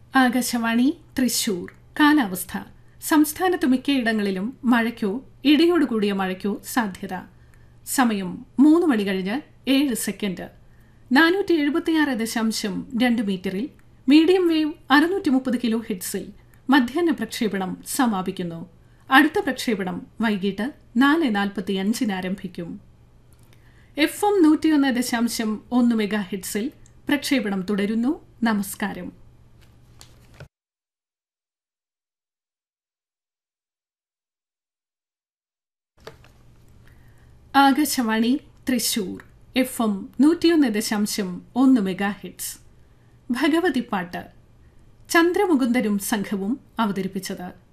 ആകാശവാണി തൃശൂർ കാലാവസ്ഥ സംസ്ഥാനത്ത് മിക്കയിടങ്ങളിലും മഴയ്ക്കോ ഇടിയോടുകൂടിയ മഴയ്ക്കോ സാധ്യത സമയം മൂന്ന് മണി കഴിഞ്ഞ് ഏഴ് സെക്കൻഡ് നാനൂറ്റി എഴുപത്തിയാറ് ദശാംശം രണ്ട് മീറ്ററിൽ മീഡിയം വേവ് അറുന്നൂറ്റി മുപ്പത് കിലോ ഹിറ്റ്സിൽ മധ്യാഹ്ന പ്രക്ഷേപണം സമാപിക്കുന്നു അടുത്ത പ്രക്ഷേപണം വൈകിട്ട് നാല് നാൽപ്പത്തി അഞ്ചിന് ആരംഭിക്കും എഫ് എം നൂറ്റിയൊന്ന് ദശാംശം ഒന്ന് മെഗാ ഹിറ്റ്സിൽ പ്രക്ഷേപണം തുടരുന്നു നമസ്കാരം ആകാശവാണി തൃശൂർ എഫ് എം നൂറ്റിയൊന്ന് ദശാംശം ഒന്ന് മെഗാ ഹിറ്റ്സ് ഭഗവതിപ്പാട്ട് ചന്ദ്രമുകുന്ദരും സംഘവും അവതരിപ്പിച്ചത്